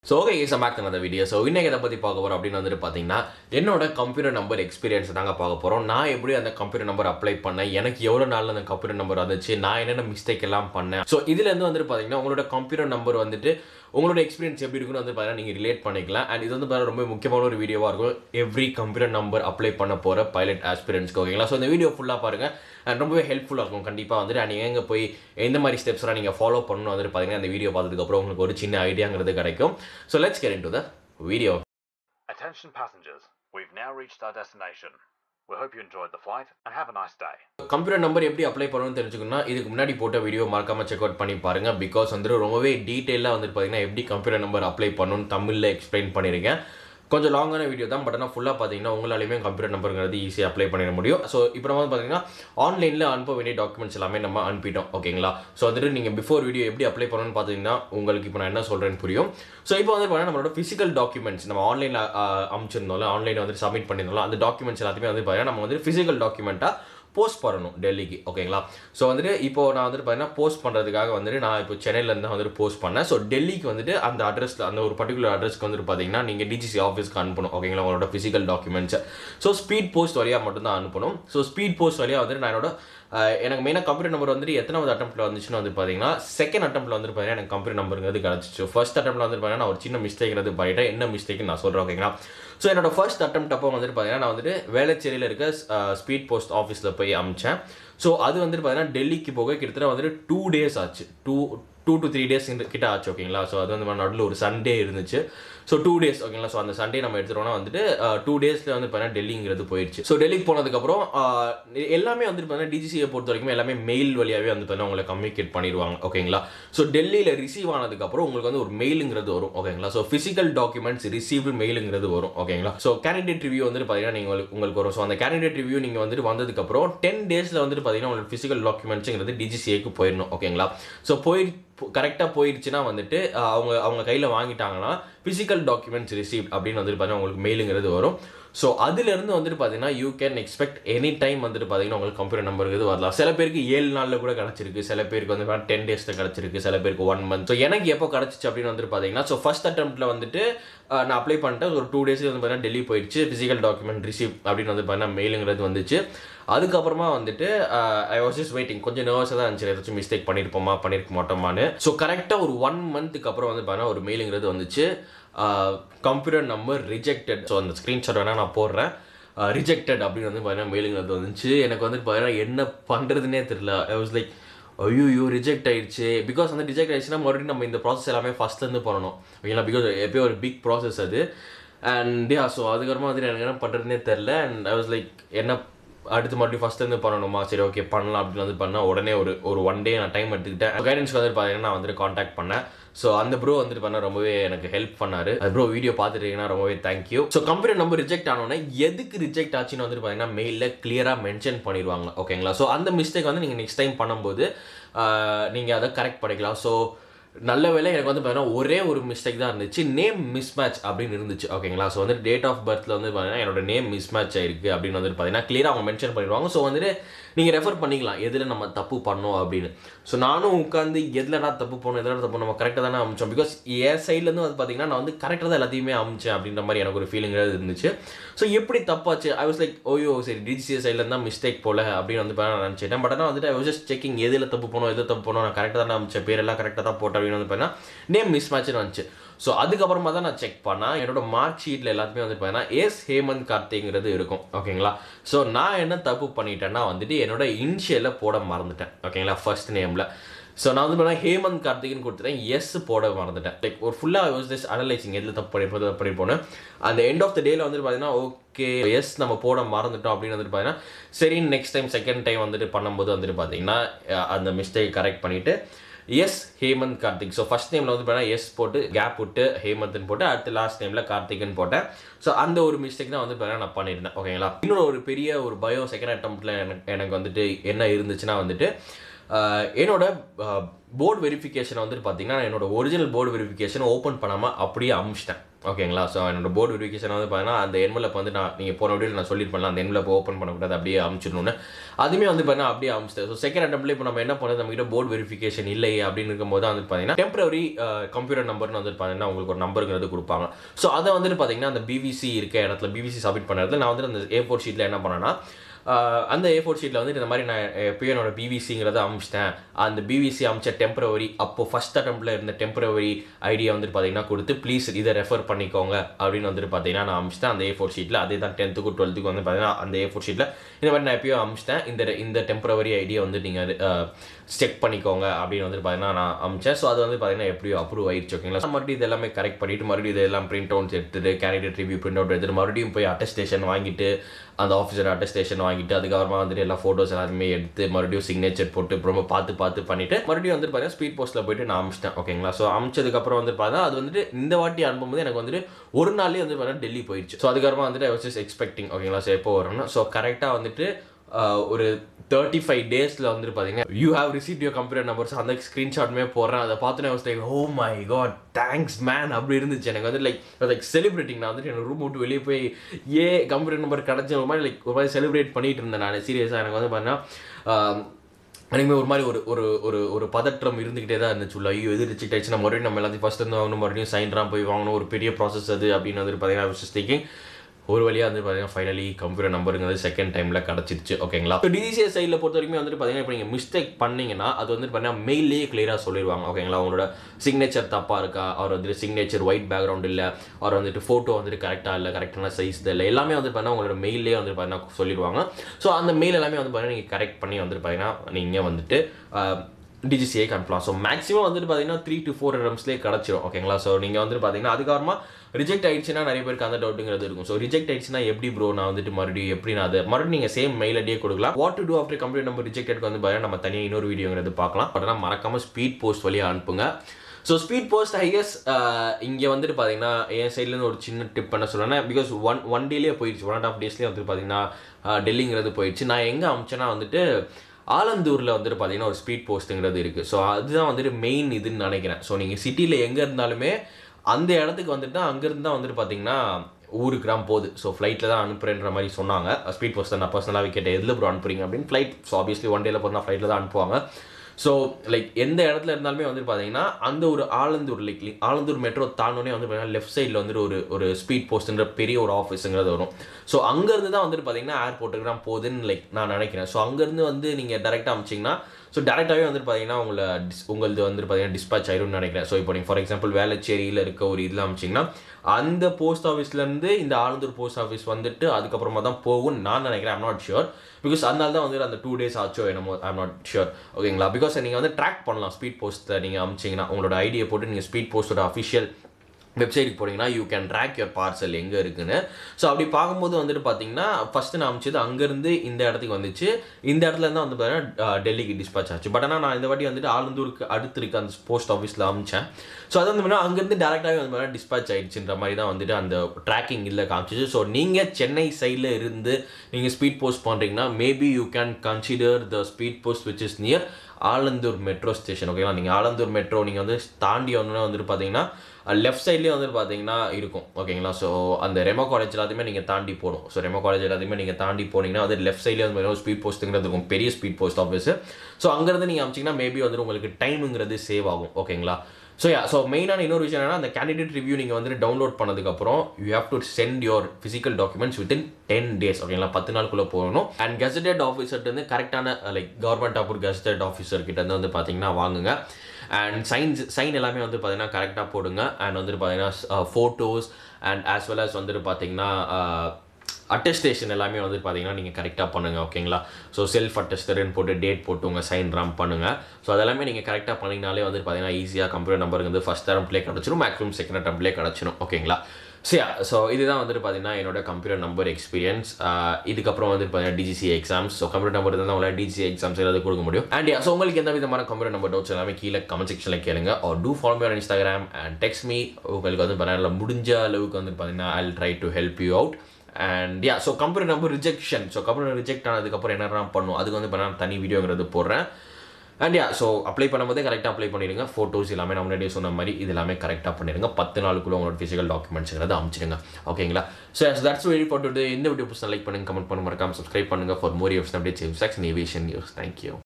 So okay is back அந்த video so இன்னைக்கு எதை பற்றி பார்க்க போகிறோம் அப்படின்னு வந்துட்டு பார்த்தீங்கன்னா என்னோட கம்ப்யூட்டர் நம்பர் எக்ஸ்பீரியன்ஸ் தாங்க பார்க்க போகிறோம் நான் எப்படி அந்த கம்ப்யூட்டர் நம்பர் அப்ளை பண்ணேன் எனக்கு எவ்வளோ நாளில் அந்த கம்ப்யூட்டர் நம்பர் வந்துச்சு நான் என்னென்ன மிஸ்டேக் எல்லாம் பண்ணேன் ஸோ இதுலேருந்து வந்துட்டு பார்த்தீங்கன்னா உங்களோட கம்ப்யூட்டர் நம்பர் வந்துட்டு உங்களோட எக்ஸ்பீரியன்ஸ் எப்படி இருக்குன்னு வந்து பார்த்தீங்கன்னா நீங்கள் ரிலேட் பண்ணிக்கலாம் அண்ட் இது வந்து பார்த்தீங்கன்னா ரொம்ப முக்கியமான ஒரு வீடியோவாக இருக்கும் எவ்ரி கம்ப்யூட்டர் நம்பர் அப்ளை பண்ண போகிற பைலட் ஆஸ்பிரன்ஸ்க்கு ஓகேங்களா ஸோ இந்த வீடியோ ஃபுல்லாக பாருங்கள் அண்ட் ரொம்பவே ஹெல்ப்ஃபுல்லாக இருக்கும் கண்டிப்பாக வந்துட்டு அண்ட் எங்கே போய் எந்த மாதிரி ஸ்டெப்ஸ்லாம் நீங்கள் ஃபாலோ பண்ணணும் வந்துட்டு பார்த்தீங்கன்னா இந்த வீடியோ பார்த்ததுக்கப்புறம் உங்களுக்கு ஒரு சின்ன ஐடியாங்கிறது கிடைக்கும் so let's get into the video Attention passengers, we've now reached our destination. We hope you enjoyed the flight and have a nice day. Computer number எப்படி அப்ளை பண்ணணும்னு தெரிஞ்சுக்கணும்னா இதுக்கு முன்னாடி போட்ட வீடியோ மறக்காம செக் அவுட் பண்ணி பாருங்க because வந்துட்டு ரொம்பவே டீட்டெயிலாக வந்துட்டு பார்த்தீங்கன்னா எப்படி கம்ப்யூட்டர் நம்பர் அப்ளை பண்ணணும்னு தமிழில் எக்ஸ்பிளைன் பண்ணியிருக்கேன் கொஞ்சம் லாங்கான வீடியோ தான் பட் ஆனால் ஃபுல்லாக பார்த்தீங்கன்னா உங்களாலையுமே கம்ப்யூட்டர் நம்பருங்கிறது ஈஸியாக அப்ளை பண்ணிட முடியும் ஸோ இப்போ நம்ம வந்து பார்த்தீங்கன்னா ஆன்லைனில் அனுப்ப வேண்டிய டாக்குமெண்ட்ஸ் எல்லாமே நம்ம அனுப்பிட்டோம் ஓகேங்களா ஸோ வந்துட்டு நீங்கள் பிஃபோர் வீடியோ எப்படி அப்ளை பண்ணணும்னு பார்த்தீங்கன்னா உங்களுக்கு இப்போ நான் என்ன சொல்கிறேன்னு புரியும் ஸோ இப்போ வந்து பார்த்தீங்கன்னா நம்மளோட ஃபிசிக்கல் டாக்குமெண்ட்ஸ் நம்ம ஆன்லைனில் அமைச்சிருந்தோம்ல ஆன்லைனில் வந்து சப்மிட் பண்ணியிருந்தோம்ல அந்த டாக்குமெண்ட்ஸ் எல்லாத்தையுமே வந்து பார்த்தீங்கன்னா நம்ம வந்து ஃபிசிக்கல் டாக்குமெண்ட்டாக போஸ்ட் பண்ணணும் டெல்லிக்கு ஓகேங்களா ஸோ வந்துட்டு இப்போ நான் வந்துட்டு பார்த்தீங்கன்னா போஸ்ட் பண்ணுறதுக்காக வந்துட்டு நான் இப்போ சென்னையிலேருந்து வந்துட்டு போஸ்ட் பண்ணேன் ஸோ டெல்லிக்கு வந்துட்டு அந்த அட்ரஸில் அந்த ஒரு பர்டிகுலர் அட்ரஸ்க்கு வந்துட்டு பார்த்தீங்கன்னா நீங்கள் டிஜிசி ஆஃபீஸ்க்கு அனுப்பணும் ஓகேங்களா உங்களோட physical documents so speed post வழியாக மட்டும்தான் அனுப்பணும் ஸோ ஸ்பீட் போஸ்ட் வழியாக வந்துட்டு நான் என்னோட அஹ், எனக்கு மெயினாக கம்ப்யூட்டர் நம்பர் வந்துட்டு எத்தனாவது அட்டம்ப்ட்டில் வந்துச்சுன்னு வந்து பார்த்தீங்கன்னா செகண்ட் அட்டம்ப்ட்டில் வந்துட்டு பார்த்தீங்கன்னா எனக்கு கம்ப்யூட்டர் நம்பருங்கிறது கிடச்சிச்சு ஃபர்ஸ்ட் அட்டம்ப்ட்டில் வந்துட்டு பார்த்தீங்கன்னா நான் ஒரு சின்ன மிஸ்டேக்ங்கிறது பண்ணிட்டேன் என்ன மிஸ்டேக்னு நான் சொல்கிறேன் ஓகேங்களா ஸோ என்னோட ஃபர்ஸ்ட் அட்டம் அப்போ வந்துட்டு பார்த்தீங்கன்னா நான் வந்துட்டு வேளச்சேரியில் இருக்க ஸ்பீட் போஸ்ட் ஆஃபீஸில் போய் அமிச்சேன் ஸோ அது வந்துட்டு பார்த்தீங்கன்னா டெல்லிக்கு போக கிட்டத்தட்ட வந்துட்டு டூ டேஸ் ஆச்சு two two to three days கிட்ட ஆச்சு ஓகேங்களா ஸோ அது வந்து நடுவில் ஒரு சண்டே இருந்துச்சு ஸோ டூ டேஸ் ஓகேங்களா ஸோ அந்த சண்டே நம்ம எடுத்துட்டோம்னா வந்துட்டு டூ டேஸில் வந்து பார்த்தீங்கன்னா டெல்லிங்கிறது போயிடுச்சு ஸோ டெல்லிக்கு போனதுக்கப்புறம் ஆஹ், எல்லாமே வந்துட்டு பார்த்தீங்கன்னா டிஜிசியை பொறுத்த வரைக்கும் எல்லாமே மெயில் வழியாகவே வந்து பார்த்தீங்கன்னா உங்களை கம்யூனிகேட் பண்ணிடுவாங்க ஓகேங்களா ஸோ டெல்லியில் ரிசீவ் ஆனதுக்கப்புறம் உங்களுக்கு வந்து ஒரு மெயிலுங்கிறது வரும் ஓகேங்களா ஸோ ஃபிசிக்கல் டாக்குமெண்ட்ஸ் ரிசீவ்டு மெயிலுங்கிறது வரும் ஓகேங்களா ஸோ கேண்டிடேட் ரிவ்யூ வந்துட்டு பார்த்தீங்கன்னா நீங்கள் உங்களுக்கு- உங்களுக்கு வரும் ஸோ அந்த கேண்டிடேட் ரிவ்யூ நீங்கள் வந்துட்டு வந்ததுக்கப்புறம் டென் டேஸில் வந்துட்டு பார்த்தீங்கன்னா உங்களுக்கு ஃபிசிக்கல் டாக்குமெண்ட்ஸுங்கிறது டிஜிசிஏக்கு போயிடணும் ஓகேங்களா ஸோ போய் கரெக்டாக போயிடுச்சுன்னா வந்துட்டு அஹ், அவங்க அவங்க கையில் வாங்கிட்டாங்கன்னா ஃபிசிக்கல் டாக்குமெண்ட்ஸ் ரிசீவ் அப்படின்னு வந்துட்டு பார்த்தீங்கன்னா உங்களுக்கு மெயிலுங்கிறது வரும் ஸோ அதுலேருந்து வந்துட்டு பார்த்தீங்கன்னா you can expect any time வந்துட்டு பார்த்தீங்கன்னா உங்களுக்கு கம்ப்யூட்டர் நம்பருக்கு வரலாம் சில பேருக்கு ஏழு நாளில் கூட கிடச்சிருக்கு சில பேருக்கு வந்து டென் டேஸில் கிடச்சிருக்கு சில பேருக்கு ஒன் மந்த் ஸோ எனக்கு எப்போ கிடச்சிச்சு அப்படின்னு வந்துட்டு பார்த்தீங்கன்னா ஸோ ஃபர்ஸ்ட் அட்டம்ப்ட்டில் வந்துட்டு அஹ், நான் அப்ளை பண்ணிட்டேன் ஒரு டூ டேஸ்க்கு வந்து பார்த்தீங்கன்னா டெல்லி போயிடுச்சு ஃபிசிக்கல் டாக்குமெண்ட் ரிசீவ் அப்படின்னு வந்து பார்த்தீங்கன்னா மெயிலுங்கிறது வந்துச்சு அதுக்கப்புறமா வந்துட்டு ஐ வாஸ் ஜஸ்ட் வெயிட்டிங் கொஞ்சம் நர்வஸாக தான் இருந்துச்சு ஏதாச்சும் மிஸ்டேக் பண்ணியிருப்போமா பண்ணியிருக்க மாட்டோமான்னு ஸோ கரெக்டாக ஒரு ஒன் மந்த்துக்கு அப்புறம் வந்து பார்த்தீங்கன்னா ஒரு மெயிலுங்கிறது வந்துச்சு கம்ப்யூட்டர் நம்பர் ரிஜெக்டட் ஸோ அந்த ஸ்க்ரீன்ஷாட் வேணால் நான் போடுறேன் ரிஜெக்டட் அப்படின்னு வந்து பார்த்தீங்கன்னா மெயிலுங்கிறது வந்துச்சு எனக்கு வந்து பார்த்தீங்கன்னா என்ன பண்ணுறதுனே தெரியல ஐ வாஸ் லைக் ஐயோ ரிஜெக்ட் ஆயிடுச்சு பிகாஸ் வந்து ரிஜெக்ட் ஆயிடுச்சுன்னா மறுபடியும் நம்ம இந்த ப்ராசஸ் எல்லாமே ஃபஸ்ட்லேருந்து பண்ணணும் ஓகேங்களா பிகாஸ் எப்பயோ ஒரு பிக் ப்ராசஸ் அது அண்ட் யா ஸோ அதுக்கப்புறமா வந்து எனக்கு என்ன பண்ணுறதுனே தெரில அண்ட் ஐ வாஸ் லைக் என்ன அடுத்து மறுபடியும் ஃபஸ்ட்லேருந்து பண்ணணுமா சரி ஓகே பண்ணலாம் அப்படின்னு வந்து பண்ணால் உடனே ஒரு ஒரு ஒன் டே நான் டைம் எடுத்துக்கிட்டேன் கைடன்ஸ்க்கு வந்து பார்த்தீங்கன்னா நான் வந்துட்டு காண்டாக்ட் பண்ணேன் ஸோ அந்த ப்ரோ வந்துட்டு பண்ண ரொம்பவே எனக்கு ஹெல்ப் பண்ணாரு அது ப்ரோ வீடியோ பார்த்துட்டீங்கன்னா ரொம்பவே thank you so computer number reject ஆனோடனே எதுக்கு ரிஜெக்ட் ஆச்சுன்னு வந்துட்டு பார்த்தீங்கன்னா மெயிலில் கிளியராக மென்ஷன் பண்ணிடுவாங்க ஓகேங்களா ஸோ அந்த மிஸ்டேக் வந்து நீங்கள் நெக்ஸ்ட் டைம் பண்ணும்போது நீங்கள் அதை கரெக்ட் பண்ணிக்கலாம் ஸோ நல்ல வேளை எனக்கு வந்து பார்த்தீங்கன்னா ஒரே ஒரு மிஸ்டேக் தான் இருந்துச்சு நேம் மிஸ்மேட்ச் அப்படின்னு இருந்துச்சு ஓகேங்களா ஸோ வந்து டேட் ஆஃப் பர்த்தில் வந்து பார்த்தீங்கன்னா என்னோட நேம் மிஸ்மேட்ச் ஆயிருக்கு அப்படின்னு வந்துட்டு பார்த்தீங்கன்னா கிளியராக அவங்க மென்ஷன் பண்ணிடுவாங்க ஸோ வந்துட்டு நீங்கள் ரெஃபர் பண்ணிக்கலாம் எதில் நம்ம தப்பு பண்ணோம் அப்படின்னு ஸோ நானும் உட்காந்து எதுலடா தப்பு பண்ணோம் எதில் தப்பு நம்ம கரெக்டாக தானே அமிச்சோம் பிகாஸ் என் சைட்லேருந்து வந்து பார்த்தீங்கன்னா நான் வந்து கரெக்டாக தான் எல்லாத்தையுமே அமிச்சேன் அப்படின்ற மாதிரி எனக்கு ஒரு ஃபீலிங் இருந்துச்சு ஸோ எப்படி தப்பாச்சு ஐ வாஸ் லைக் ஓயோ சரி டிஜிசிஎஸ் சைடில் தான் மிஸ்டேக் போல அப்படின்னு வந்து பார்த்தா நான் நினச்சிட்டேன் பட் ஆனால் வந்துட்டு ஐ வாஸ் ஜஸ்ட் செக்கிங் எதில் தப்பு பண்ணோம் எது தப்பு பண்ணோம் நான் கரெக்டாக தானே அமிச்சேன் பேரெல்லாம் கரெக்டாக தான் போட்டேன் அப்படின்னு வந்து பார்த்தீங்கன்னா நேம் மிஸ் மேட்ச்னு வந்துச்சு ஸோ அதுக்கப்புறமா தான் நான் செக் பண்ணேன் என்னோட மார்க் ஷீட்டில் எல்லாத்துமே வந்து பார்த்தீங்கன்னா எஸ் ஹேமந்த் கார்த்திங்கிறது இருக்கும் ஓகேங்களா ஸோ நான் என்ன தப்பு பண்ணிட்டேன்னா வந்துட்டு என்னோட இனிஷியலை போட மறந்துட்டேன் ஓகேங்களா ஃபர்ஸ்ட் நேமில் ஸோ நான் வந்து பார்த்தீங்கன்னா ஹேமந்த் கார்த்திக்னு கொடுத்துட்டேன் எஸ் போட மறந்துட்டேன் லைக் ஒரு ஃபுல்லாக யூஸ் திஸ் அனலைசிங் எதில் தப்பு பண்ணி தப்பு பண்ணி போனேன் அந்த எண்ட் ஆஃப் த டேல வந்துட்டு பார்த்தீங்கன்னா ஓகே எஸ் நம்ம போட மறந்துட்டோம் அப்படின்னு வந்துட்டு பார்த்தீங்கன்னா சரி நெக்ஸ்ட் டைம் செகண்ட் டைம் வந்துட்டு பண்ணும்போது வந்துட்டு பார்த்தீங்கன்னா அஹ், அந்த மிஸ்டேக் கரெக்ட் பண்ணிவிட்டு S Hemanth Karthik so first நேமில் வந்து பார்த்தீங்கன்னா எஸ் போட்டு கேப் விட்டு ஹேமந்த்னு போட்டு அடுத்து லாஸ்ட் நேமில் கார்த்திக்னு போட்டேன் ஸோ அந்த ஒரு மிஸ்டேக் தான் வந்து பார்த்தீங்கன்னா நான் பண்ணியிருந்தேன் ஓகேங்களா இன்னொரு ஒரு பெரிய ஒரு பயோ செகண்ட் அட்டம்ப்டில் எனக்கு எனக்கு வந்துட்டு என்ன இருந்துச்சுன்னா வந்துட்டு ஆஹ் என்னோட போர்டு வெரிஃபிகேஷனை வந்துட்டு பார்த்தீங்கன்னா நான் என்னோட ஒரிஜினல் போர்டு வெரிஃபிகேஷன் ஓப்பன் பண்ணாமல் அப்படியே அமிச்சிட்டேன் ஓகேங்களா ஸோ என்னோட போர்டு வெரிஃபிகேஷன் வந்து பார்த்தீங்கன்னா அந்த என்வலப் வந்து நான் நீங்கள் போன வீடியோ நான் சொல்லியிருப்பேன் அந்த என்வலப் ஓப்பன் பண்ணக்கூடாது அப்படியே அமிச்சிடணும்னு அதுவுமே வந்து பார்த்தீங்கன்னா அப்படியே அமிச்சிட்டேன் ஸோ செகண்ட் அட்டம்ப்ல இப்போ நம்ம என்ன பண்ணுறது நம்மகிட்ட போர்டு வெரிஃபிகேஷன் இல்லை அப்படின்னு இருக்கும்போது தான் வந்து பார்த்தீங்கன்னா டெம்பரரி கம்ப்யூட்டர் நம்பர்னு வந்து பார்த்தீங்கன்னா உங்களுக்கு ஒரு நம்பருங்கிறது கொடுப்பாங்க ஸோ அதை வந்துட்டு பார்த்தீங்கன்னா அந்த பிவிசி இருக்க இடத்துல பிவிசி சப்மிட் பண்ண இடத்துல நான் வந்து அந்த ஏ ஃபோர் ஷீட்டில் என்ன பண்ணேன்னா ஆஹ் அந்த ஏ ஃபோர் ஷீட்டில் வந்துட்டு இந்த மாதிரி நான் எப்பயும் என்னோட பிவிசிங்கிறத அமிச்சிட்டேன் அந்த பிவிசி அமிச்ச டெம்பரவரி அப்போ ஃபஸ்ட் அட்டம்ப்ல இருந்த டெம்பரவரி ஐடியா வந்துட்டு பார்த்தீங்கன்னா கொடுத்து ப்ளீஸ் இதை ரெஃபர் பண்ணிக்கோங்க அப்படின்னு வந்துட்டு பார்த்தீங்கன்னா நான் அமிச்சிட்டேன் அந்த ஏ ஃபோர் ஷீட்டில் அதே தான் டென்த்துக்கு டுவெல்த்துக்கு வந்து பார்த்தீங்கன்னா அந்த ஏ ஃபோர் ஷீட்டில் இந்த மாதிரி நான் எப்பயும் அமிச்சிட்டேன் இந்த இந்த டெம்பரவரி ஐடியா வந்து நீங்கள் செக் பண்ணிக்கோங்க அப்படின்னு வந்து பார்த்தீங்கன்னா நான் அமிச்சேன் ஸோ அது வந்து பார்த்தீங்கன்னா எப்படியோ அப்ரூவ் ஆயிடுச்சு ஓகேங்களா மறுபடியும் இது எல்லாமே கரெக்ட் பண்ணிட்டு மறுபடியும் இதெல்லாம் பிரிண்ட் அவுட்ஸ் எடுத்துட்டு கேண்டிடேட் ரிவ்யூ பிரிண்ட் அவுட் எடுத்துட்டு மறுபடியும் போய் அட்டஸ்டேஷன் வாங்கிட்டு அந்த ஆஃபீஸர் அட்டஸ்டேஷன் வாங்கிட்டு அதுக்கப்புறமா வந்துட்டு எல்லா ஃபோட்டோஸ் எல்லாருமே எடுத்து மறுபடியும் சிக்னேச்சர் போட்டு ரொம்ப பார்த்து பார்த்து பண்ணிட்டு மறுபடியும் வந்து பார்த்தீங்கன்னா ஸ்பீட் போஸ்ட்டில் போயிட்டு நான் அமிச்சிட்டேன் ஓகேங்களா ஸோ அமிச்சதுக்கப்புறம் வந்து பார்த்தா அது வந்துட்டு இந்த வாட்டி அனுப்பும்போது எனக்கு வந்துட்டு ஒரு நாள்லேயே வந்து பார்த்தீங்கன்னா டெல்லி போயிடுச்சு ஸோ அதுக்கப்புறமா வந்துட்டு ஐ வாஸ் ஜஸ்ட் எக்ஸ்பெக்டிங் ஓகேங்களா ஸோ எப்போ வரும்னா ஸோ கரெக்டாக வந்துட்டு ஆஹ், ஒரு தேர்ட்டி ஃபைவ் டேஸில் வந்துட்டு பார்த்தீங்கன்னா you have receive your computer numbers அந்த ஸ்க்ரீன்ஷாட்மே போடுறேன் அதை பார்த்து நான் like oh my god thanks man அப்படி இருந்துச்சு எனக்கு வந்து லைக் லைக் செலிப்ரேட்டிங் நான் வந்துட்டு எனக்கு ரூம் விட்டு வெளியே போய் ஏ கம்ப்யூட்டர் நம்பர் கிடச்ச ஒரு மாதிரி லைக் ஒரு மாதிரி செலிப்ரேட் பண்ணிட்டு இருந்தேன் நான் சீரியஸாக எனக்கு வந்து பார்த்தீங்கன்னா எனக்குமே ஒரு மாதிரி ஒரு ஒரு ஒரு ஒரு பதற்றம் இருந்துகிட்டே தான் இருந்துச்சு உள்ள ஐயோ எது ரிஜெக்ட் ஆயிடுச்சு நம்ம மறுபடியும் நம்ம எல்லாத்தையும் ஃபஸ்ட் இருந்து வாங்கணும் மறுபடியும் சைன்லாம் போய் வாங்கணும் ஒரு பெரிய ப்ராசஸ் அது அப்படின்னு வந்து பார்த்தீங்கன்னா திங்கிங் ஒரு வழியாக வந்து பார்த்தீங்கன்னா ஃபைனலி கம்ப்யூட்டர் நம்பருங்கிறது செகண்ட் டைமில் கிடச்சிருச்சு ஓகேங்களா இப்போ டிசிஎஸ் சைடில் பொறுத்த வரைக்கும் வந்துட்டு பார்த்தீங்கன்னா இப்போ நீங்கள் மிஸ்டேக் பண்ணீங்கன்னா அது வந்துட்டு பார்த்தீங்கன்னா மெயிலே கிளியராக சொல்லிடுவாங்க ஓகேங்களா உங்களோட சிக்னேச்சர் தப்பாக இருக்கா அவர் வந்துட்டு சிக்னேச்சர் ஒயிட் பேக்ரவுண்ட் இல்லை அவர் வந்துட்டு ஃபோட்டோ வந்துட்டு கரெக்டாக இல்லை கரெக்டான சைஸ் இல்லை எல்லாமே வந்து பார்த்தீங்கன்னா உங்களோட மெயிலே வந்து பார்த்தீங்கன்னா சொல்லிடுவாங்க ஸோ அந்த மெயில் எல்லாமே வந்து பார்த்தீங்கன்னா நீங்கள் கரெக்ட் பண்ணி வந்துட்டு பார்த்தீங்கன்னா நீங்கள் வந்துட்டு டிஜிசிஐ அனுப்பலாம் ஸோ மேக்ஸிமம் வந்துட்டு பார்த்தீங்கன்னா த்ரீ டு ஃபோர் ரம்ஸ்லேயே கிடச்சிரும் ஓகேங்களா ஸோ நீங்கள் வந்துட்டு பார்த்தீங்கன்னா அதுக்கப்புறமா ரிஜெக்ட் ஆயிடுச்சுன்னா நிறைய பேருக்கு அந்த டவுட்டுங்கிறது இருக்கும் ஸோ ரிஜெக்ட் ஆயிடுச்சுன்னா எப்படி ப்ரோ நான் வந்துட்டு மறுபடியும் எப்படி நான் அதை மறுபடியும் நீங்கள் சேம் மெயில் ஐடியே கொடுக்கலாம் what to do after computer number rejected வந்து பார்த்தீங்கன்னா நம்ம தனியாக இன்னொரு வீடியோங்கிறது பார்க்கலாம் பட் ஆனால் மறக்காம ஸ்பீட் போஸ்ட் வழியாக அனுப்புங்க so speed post I guess இங்கே வந்துட்டு பார்த்தீங்கன்னா என் சைட்லேருந்து ஒரு சின்ன டிப் பண்ண சொல்லுவேன் பிகாஸ் ஒன் ஒன் டேலேயே போயிடுச்சு ஒன் அண்ட் ஆஃப் டேஸ்லேயே வந்துட்டு பார்த்தீங்கன்னா அஹ், டெல்லிங்கிறது போயிடுச்சு நான் எங்கே அமிச்சேன்னா வந்துட்டு ஆலந்தூரில் வந்துட்டு பார்த்தீங்கன்னா ஒரு ஸ்பீட் போஸ்ட்டுங்கிறது இருக்குது ஸோ அதுதான் வந்துட்டு மெயின் இதுன்னு நினைக்கிறேன் ஸோ நீங்கள் சிட்டியில் எங்கே இருந்தாலுமே அந்த இடத்துக்கு வந்துட்டு அங்கேருந்து தான் வந்துட்டு பார்த்தீங்கன்னா ஊருக்குலாம் போகுது ஸோ ஃப்ளைட்டில் தான் அனுப்புறேன்ற மாதிரி சொன்னாங்க ஸ்பீட் போஸ்ட் நான் பர்சனலாகவே கேட்டேன் எதில் ப்ரோ அனுப்புறீங்க அப்படின்னு ஃப்ளைட் ஸோ ஆப்வியஸ்லி ஒன் டேல போனால் ஃப்ளைட்டில் தான் அனுப்புவாங்க ஸோ லைக் எந்த இடத்துல இருந்தாலுமே வந்து பார்த்தீங்கன்னா அந்த ஒரு ஆலந்தூர் லைக் ஆலந்தூர் மெட்ரோ தாண்டோனே வந்து பார்த்தீங்கன்னா லெஃப்ட் சைடில் வந்துட்டு ஒரு ஒரு ஸ்பீட் போஸ்ட்ன்ற பெரிய ஒரு ஆஃபீஸுங்கிறது வரும் ஸோ அங்கேருந்து தான் வந்துட்டு பார்த்தீங்கன்னா ஏர்போர்ட்டுக்கு தான் போகுதுன்னு லைக் நான் நினைக்கிறேன் ஸோ அங்கேருந்து வந்து நீங்கள் டேரெக்டாக அமிச்சிங்கன்னா ஸோ டேரெக்டாகவே வந்துட்டு பார்த்தீங்கன்னா உங்களை டிஸ் உங்களது வந்துட்டு பார்த்தீங்கன்னா டிஸ்பேச் ஆயிரும்னு நினைக்கிறேன் ஸோ இப்போ நீங்கள் ஃபார் எக்ஸாம்பிள் வேளச்சேரியில் இருக்க ஒரு இதில் அமிச்சிங்கன்னா அந்த போஸ்ட் ஆஃபீஸ்லேருந்து இந்த ஆலந்தூர் போஸ்ட் ஆஃபீஸ் வந்துட்டு அதுக்கப்புறமா தான் போகும்னு நான் நினைக்கிறேன் ஐம் நாட் ஷியோர் பிகாஸ் அதனால தான் வந்து அந்த டூ டேஸ் ஆச்சோ என்னமோ ஐம் நாட் ஷியோர் ஓகேங்களா பிகாஸ் நீங்கள் வந்து ட்ராக் பண்ணலாம் ஸ்பீட் போஸ்ட்டில் நீங்கள் அமிச்சிங்கன்னா உங்களோட ஐடியை போட்டு நீங்கள் ஸ்பீட் போஸ்ட்டோட அஃபிஷியல் வெப்சைட்டுக்கு போனீங்கன்னா you can track your parcel எங்கே இருக்குன்னு ஸோ அப்படி பார்க்கும்போது வந்துட்டு பார்த்தீங்கன்னா ஃபஸ்ட்டு நான் அமிச்சது அங்கேருந்து இந்த இடத்துக்கு வந்துச்சு இந்த இடத்துல இருந்தால் வந்து பார்த்தீங்கன்னா டெல்லிக்கு டிஸ்பாச் ஆச்சு பட் ஆனால் நான் இந்த வாட்டி வந்துட்டு ஆலந்தூருக்கு அடுத்து இருக்க அந்த போஸ்ட் ஆஃபீஸில் அமிச்சேன் ஸோ அது வந்து பார்த்தீங்கன்னா அங்கேருந்து டேரெக்டாகவே வந்து பார்த்தீங்கன்னா டிஸ்பாச் ஆயிடுச்சுன்ற மாதிரி தான் வந்துட்டு அந்த ட்ராக்கிங் இல்லை காமிச்சிச்சு ஸோ நீங்கள் சென்னை சைடில் இருந்து நீங்கள் ஸ்பீட் போஸ்ட் பண்ணுறீங்கன்னா maybe you can consider the speed post which is near Alandur metro station ஓகேங்களா நீங்கள் ஆலந்தூர் மெட்ரோ நீங்கள் வந்து தாண்டி வந்தோன்னா வந்துட்டு பார்த்தீங்கன்னா லெஃப்ட் சைட்லேயே வந்துட்டு பார்த்தீங்கன்னா இருக்கும் ஓகேங்களா ஸோ அந்த ரெமோ காலேஜ் எல்லாத்தையுமே நீங்கள் தாண்டி போகணும் ஸோ ரெமோ காலேஜ் எல்லாத்தையுமே நீங்கள் தாண்டி போனீங்கன்னா அது லெஃப்ட் சைட்லேயே வந்து ஸ்பீட் போஸ்ட்டுங்கிறது இருக்கும் பெரிய ஸ்பீட் போஸ்ட் ஆஃபீஸ் ஸோ அங்கேருந்து நீங்கள் அமிச்சிங்கன்னா மேபி வந்துட்டு உங்களுக்கு டைமுங்கிறது சேவ் ஆகும் ஓகேங்களா ஸோ யா ஸோ மெயினான இன்னொரு விஷயம் என்னன்னா அந்த கேண்டிடேட் ரிவ்யூ நீங்கள் வந்துட்டு டவுன்லோட் பண்ணதுக்கப்புறம் you have to send your physical documents within ten days ஓகேங்களா பத்து நாளுக்குள்ளே போகணும் அண்ட் கெசட்டட் ஆஃபீஸர்ட்டு வந்து கரெக்டான like government of gazetted officer கிட்ட இருந்து வந்து பார்த்தீங்கன்னா வாங்குங்க அண்ட் சைன்ஸ் சைன் எல்லாமே வந்து பார்த்தீங்கன்னா கரெக்டாக போடுங்க அண்ட் வந்துட்டு பார்த்தீங்கன்னா photos and as well as வந்துட்டு பார்த்தீங்கன்னா அட்டஸ்டேஷன் எல்லாமே வந்து பார்த்தீங்கன்னா நீங்கள் கரெக்டாக பண்ணுங்கள் ஓகேங்களா ஸோ செல்ஃப் அட்டஸ்டர்னு போட்டு டேட் போட்டு உங்கள் சைன் ராம் பண்ணுங்கள் ஸோ அதெல்லாமே நீங்கள் கரெக்டாக பண்ணிங்கனாலே வந்து பார்த்தீங்கன்னா ஈஸியாக கம்ப்யூட்டர் நம்பருக்கு வந்து ஃபஸ்ட் டேர்ம்ப்ளே கிடச்சிரும் மேக்ஸிமம் செகண்ட் டேர்ம்ப்ளே கிடச்சிரும் ஓகேங்களா ஸோ ஸோ இதுதான் வந்துட்டு பார்த்தீங்கன்னா என்னோட கம்ப்யூட்டர் நம்பர் எக்ஸ்பீரியன்ஸ் இதுக்கப்புறம் வந்து பார்த்தீங்கன்னா TGC exams so computer number தான் உங்களால் டிஜிசி எக்ஸாம்ஸ் ஏதாவது கொடுக்க முடியும் அண்ட் ஸோ உங்களுக்கு எந்த விதமான கம்ப்யூட்டர் நம்பர் டவுட்ஸ் எல்லாமே கீழே கமெண்ட் செக்ஷனில் கேளுங்க or do follow me Instagram and text me உங்களுக்கு வந்து பார்த்தீங்கன்னா முடிஞ்ச அளவுக்கு வந்து பார்த்தீங்கன்னா I try to help you out and yeah so computer number rejection so computer reject ஆனதுக்கப்புறம் என்னெல்லாம் பண்ணும் அதுக்கு வந்து பார்த்தீங்கன்னா தனி வீடியோங்கிறது போடுறேன் அண்ட் யா ஸோ அப்ளை பண்ணும்போதே கரெக்டாக அப்ளை பண்ணிடுங்க ஃபோட்டோஸ் எல்லாமே நான் முன்னாடியே சொன்ன மாதிரி இது எல்லாமே கரெக்டாக பண்ணிடுங்க பத்து நாளுக்குள்ள உங்களோட ஃபிசிக்கல் டாக்குமெண்ட்ஸ்ங்கிறத அமிச்சிடுங்க ஓகேங்களா ஸோ தட்ஸ் வெரி போட்டு இந்த வீடியோ லைக் பண்ணுங்க கமெண்ட் பண்ண மறக்காம சப்ஸ்கிரைப் பண்ணுங்க for more of update same sex navigation news thank you